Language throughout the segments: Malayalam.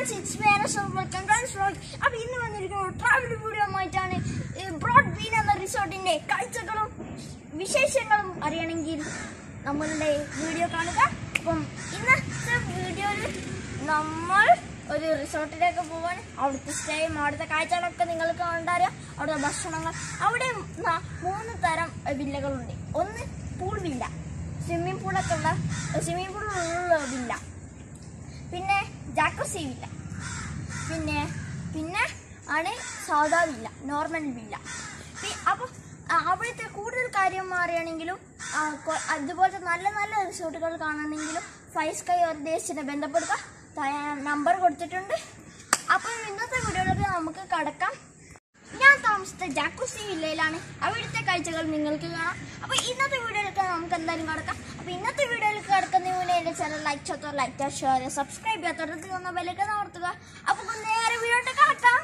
Guys it's me Anas welcome guys vlog അപ്പോൾ ഇന്ന് വന്നിരിക്കുന്നത് ട്രാവൽ വീഡിയോ ആയിട്ടാണ് ബ്രോഡ് ബീൻ എന്ന റിസോർട്ടിന്റെ കാഴ്ചകളും വിശേഷങ്ങളും അറിയണമെങ്കിൽ നമ്മളുടെ വീഡിയോ കാണുക അപ്പം ഇന്നത്തെ വീഡിയോയിൽ നമ്മൾ ഒരു റിസോർട്ടിലേക്ക് പോവാൻ അവിടുത്തെ സ്റ്റേയും അവിടുത്തെ കാഴ്ചകളൊക്കെ നിങ്ങൾക്ക് കണ്ടറിയാം അവിടുത്തെ ഭക്ഷണങ്ങൾ അവിടെ ന- മൂന്ന് തരം വില്ലകളുണ്ട് ഒന്ന് പൂൾ വില്ല സ്വിമ്മിംഗ് പൂളൊക്കെ ഉള്ള സ്വിമ്മിംഗ് പൂളുള്ള വില്ല പിന്നെ ജാക്കോസി വില്ല പിന്നെ പിന്നെ ആണ് സാധാ വില്ല നോർമൽ വില്ല അപ്പോൾ അവിടുത്തെ കൂടുതൽ കാര്യം അറിയണമെങ്കിലും ആ, കൊ- അതുപോലത്തെ നല്ല നല്ല റിസോർട്ടുകൾ കാണണമെങ്കിലും ഫൈവ് സ്കൈ ദേശിനെ ബന്ധപ്പെടുക നമ്പർ കൊടുത്തിട്ടുണ്ട് അപ്പം ഇന്നത്തെ വീഡിയോയിലേക്ക് നമുക്ക് കടക്കാം ഞാൻ താമസിച്ച ജാക്കുസി വില്ലയിലാണ് അവിടുത്തെ കാഴ്ചകൾ നിങ്ങൾക്ക് കാണാം അപ്പൊ ഇന്നത്തെ വീഡിയോയിലേക്ക് നമുക്ക് എന്തായാലും കടക്കാം അപ്പൊ ഇന്നത്തെ വീഡിയോയിലേക്ക് കടക്കുന്നതിന് മുന്നേ എന്റെ ചാനൽ ലൈക്ക് ചെയ്യാത്തോ ലൈക്ക് ഷെയർ സബ്സ്ക്രൈബ് ചെയ്യാത്തവർക്ക് ഒന്ന് വിലക്ക് നടത്തുക അപ്പൊ നേരെ വീഡിയോട്ട് കടക്കാം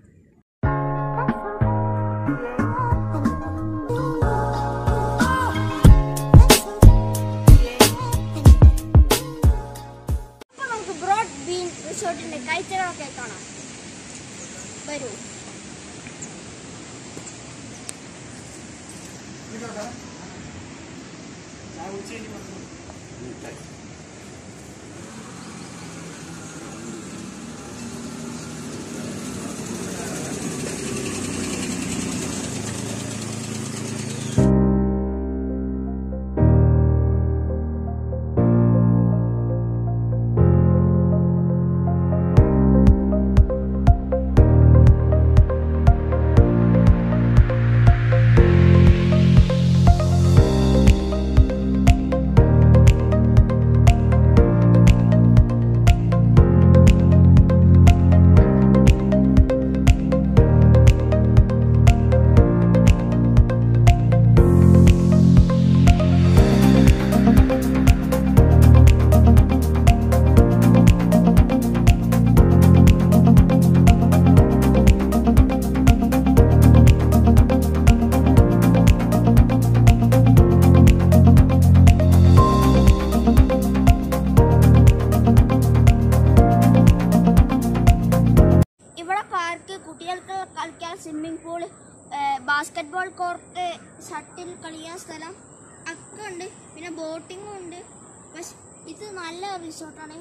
അപ്പൊ നമുക്ക് ബ്രോഡ് ബീൻ റിസോർട്ടിന്റെ കാഴ്ചകളൊക്കെ കാണാം വരൂ ഇവിടെ പാർക്ക് കുട്ടികൾക്ക് കളിക്കാൻ swimming pool basketball court shuttle കളിക്കാൻ സ്ഥലം ഒക്കെ ഉണ്ട് പിന്നെ ബോട്ടിങ്ങും ഉണ്ട് പക്ഷെ ഇത് നല്ല റിസോർട്ടാണ്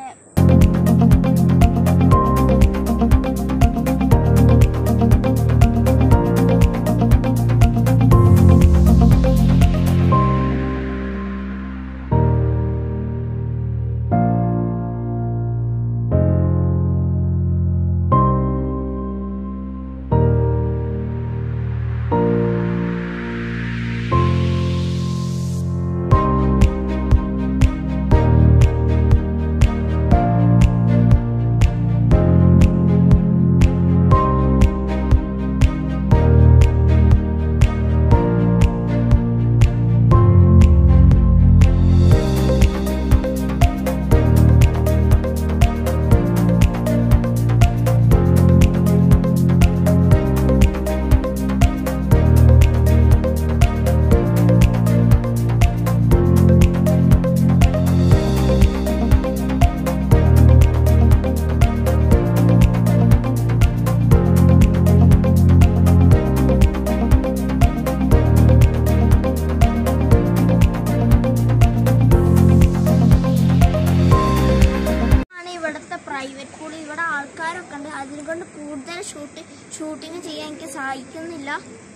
ആണ് ഇവിടുത്തെ പ്രൈവറ്റ് പൂൾ ഇവിടെ ആൾക്കാരൊക്കെ ഉണ്ട് അതിനെ കൊണ്ട് കൂടുതൽ ഷൂട്ട് ഷൂട്ടിങ് ചെയ്യാൻ എനിക്ക് സഹായിക്കുന്നില്ല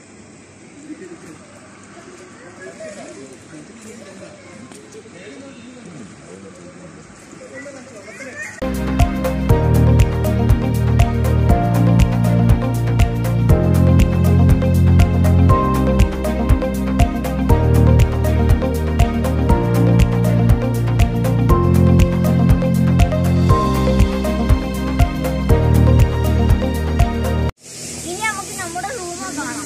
ഇനി നമുക്ക് നമ്മുടെ റൂം കാണാം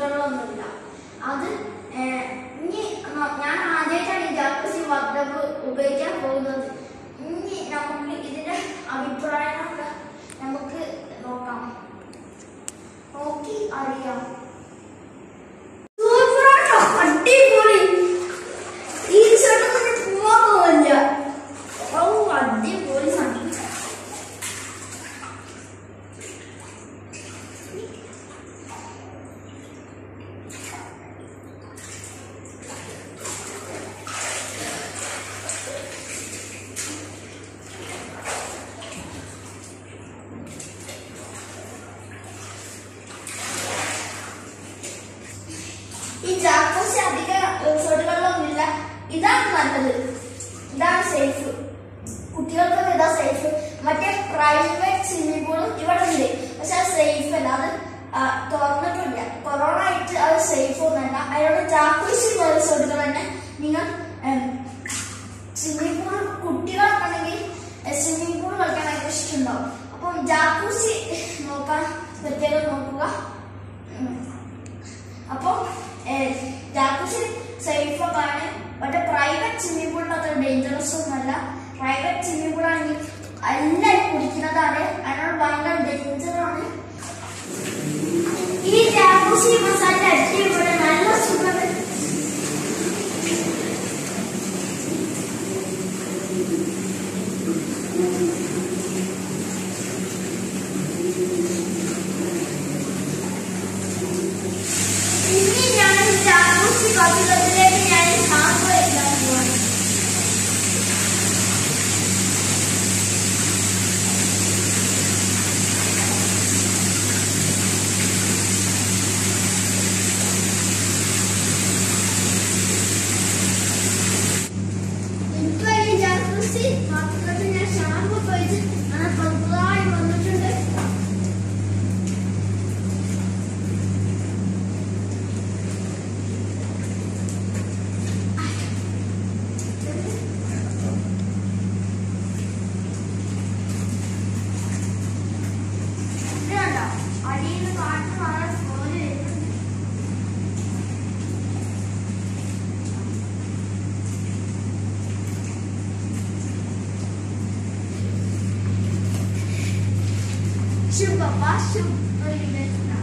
റിസോർട്ടുകളൊന്നുമില്ല അത് ഏഹ്, ഇനി ന- ഞാൻ ആദ്യമായിട്ടാണ് ഈ ജാക്കസി വർദ്ധവ് ഉപയോഗിക്കാൻ പോകുന്നത് ഇനി നമുക്ക് ഇതിന്റെ അഭിപ്രായങ്ങളൊക്കെ നമുക്ക് നോക്കാം നോക്കി അറിയാം സൂപ്പറാട്ടോ അടിപൊളി ഈ റിസോർട്ടിൽ പോവാൻ പോവില്ല ഓ അടിപൊളി സാധനം ഈ ജാക്കോസി അധിക റിസോർട്ടുകളിലൊന്നുമില്ല ഇതാണ് നല്ലത് ഇതാണ് സേഫ് കുട്ടികൾക്കൊക്കെ ഇതാ സേഫ് മറ്റേ പ്രൈവറ്റ് സ്വിമ്മിംഗ് പൂളും ഇവിടെ ഉണ്ട് പക്ഷെ അത് സേഫ് അല്ല അത് ആ, തുറന്നിട്ടില്ല കൊറോണ ആയിട്ട് അത് സേഫ് ഒന്നല്ല അതിനോട് ജാക്കോസി റിസോർട്ടുകൾ തന്നെ നിങ്ങൾ സ്വിമ്മിംഗ് പൂൾ കുട്ടികളൊക്കെ ഉണ്ടെങ്കിൽ സ്വിമ്മിംഗ് പൂൾ കളിക്കാൻ ഭയങ്കര ഇഷ്ടമുണ്ടാവും അപ്പം ജാക്കൂസി നോക്കാൻ പ്രത്യേകം നോക്കുക ഉം. അപ്പൊ ജാക്കൂസി സേഫ് ഒക്കെ ആണ് മറ്റേ പ്രൈവറ്റ് സ്വിമ്മിംഗ് പൂളിന്റെ അത്ര ഡേഞ്ചറസ് ഒന്നല്ല പ്രൈവറ്റ് സ്വിമ്മിംഗ് പൂൾ ആണെങ്കിൽ എല്ലാവരും കുടിക്കുന്നതാണ് അതിനോട് ഭയങ്കര ഡേഞ്ചർ ആണ് ഈ ജാക്കൂസി മസാല അടിപൊളി നല്ല സുഖം ഇനി ഞാൻ ജാക്കൂസി കപ്പിലത്തിലേക്ക് ഞാൻ ഷാമ്പു വയ്ക്കാൻ പോവാണ് ഇപ്പൊ ഈ ജാക്കൂസി കപ്പിലത്തിൽ ഞാൻ ഷാമ്പു പോയിട്ട് അങ്ങനെ പതുതായി വന്നിട്ടുണ്ട് ഇത് കണ്ടോ അടിയിൽ നിന്ന് കാറ്റ് വളരെ സ്ലോലി വരുന്നുണ്ട് ശുഭ ശുഭ ഒരു മിനിറ്റ്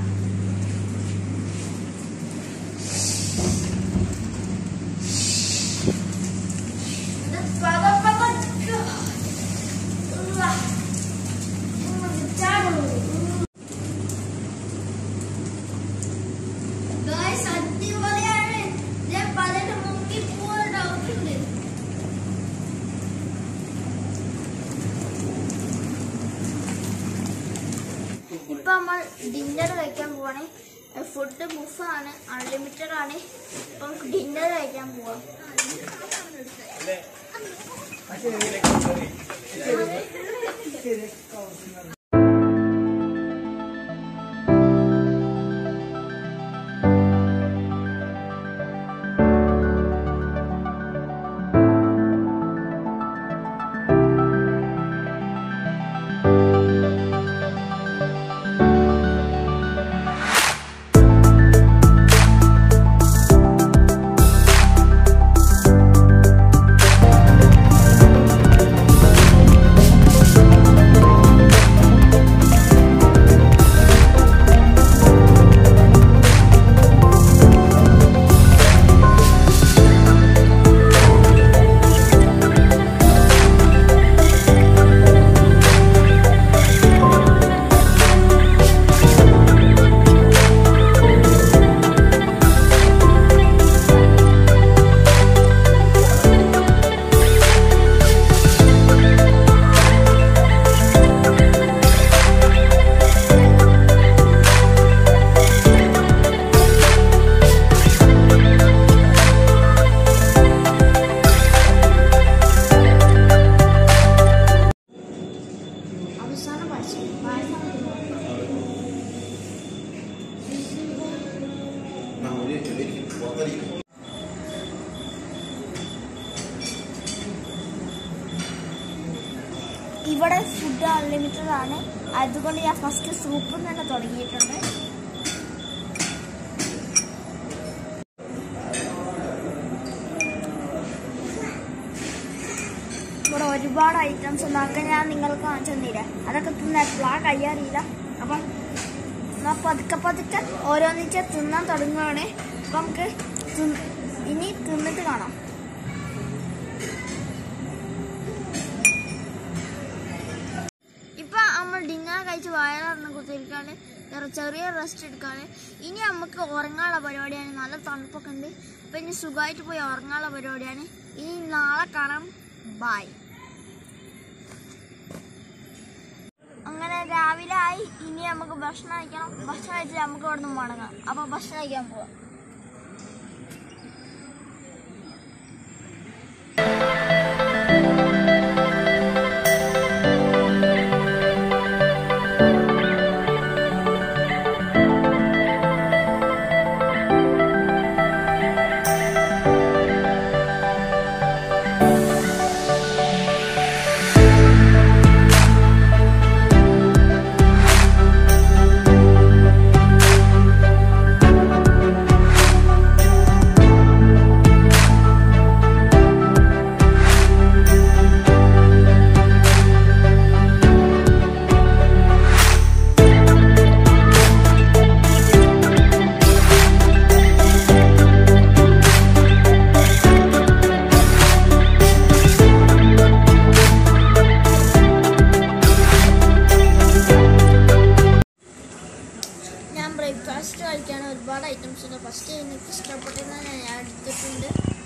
ഇപ്പൊ നമ്മൾ ഡിന്നർ കഴിക്കാൻ പോവാണ് ഫുഡ് ബുഫാണ് അൺലിമിറ്റഡ് ആണ് ഇപ്പൊ നമുക്ക് ഡിന്നർ കഴിക്കാൻ പോവാം അവസാന പായസം പായസം ഇവിടെ ഫുഡ് അൺലിമിറ്റഡ് ആണ് അതുകൊണ്ട് ഞാൻ ഫസ്റ്റ് സൂപ്പിൽ തന്നെ തുടങ്ങിയിട്ടുണ്ട് ഒരുപാട് ഐറ്റംസ് ഉണ്ട് അതൊക്കെ ഞാൻ നിങ്ങൾക്ക് കാണിച്ചു തന്നില്ലേ അതൊക്കെ തിന്ന എപ്പോഴാ കയ്യറിയില്ല അപ്പം എന്നാ പതുക്കെ പതുക്കെ ഓരോന്നിച്ച് തിന്നാൻ തുടങ്ങുകയാണ് അപ്പം നമുക്ക് തിന്ന്- ഇനി തിന്നിട്ട് കാണാം ഇപ്പൊ നമ്മൾ ഡിന്നർ കഴിച്ച് വയറിന് കുത്തിരിക്കാണ് വേറെ ചെറിയ റെസ്റ്റ് എടുക്കാണ് ഇനി നമുക്ക് ഉറങ്ങാനുള്ള പരിപാടിയാണ് നല്ല തണുപ്പൊക്കെ ഉണ്ട് അപ്പൊ ഇനി സുഖമായിട്ട് പോയി ഉറങ്ങാനുള്ള പരിപാടിയാണ് ഇനി നാളെ കാണാം ബായ് അങ്ങനെ രാവിലെ ആയി ഇനി നമുക്ക് ഭക്ഷണം കഴിക്കണം ഭക്ഷണം കഴിച്ചിട്ട് നമുക്ക് ഇവിടെ നിന്ന് മടങ്ങാം അപ്പൊ ഭക്ഷണം കഴിക്കാൻ പോവാം ഞാൻ ബ്രേക്ക്ഫാസ്റ്റ് കഴിക്കാൻ ഒരുപാട് ഐറ്റംസ് ഉണ്ട് ഫസ്റ്റ് എനിക്ക് ഇഷ്ടപ്പെട്ടത് ഞാൻ എടുത്തിട്ടുണ്ട്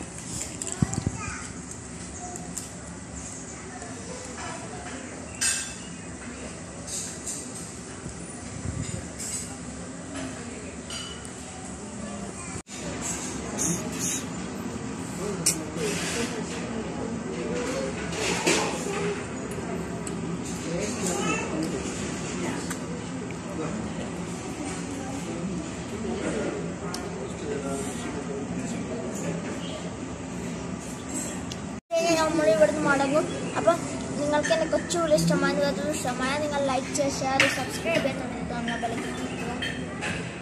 നമ്മൾ ഇവിടുന്ന് മടങ്ങും അപ്പം നിങ്ങൾക്ക് എൻ്റെ കൊച്ചുകൂടി ഇഷ്ടമായ ഇഷ്ടമായ നിങ്ങൾ ലൈക്ക് ചെയ്യുക ഷെയർ സബ്സ്ക്രൈബ് ചെയ്യാൻ തന്നെ ബലക്ക്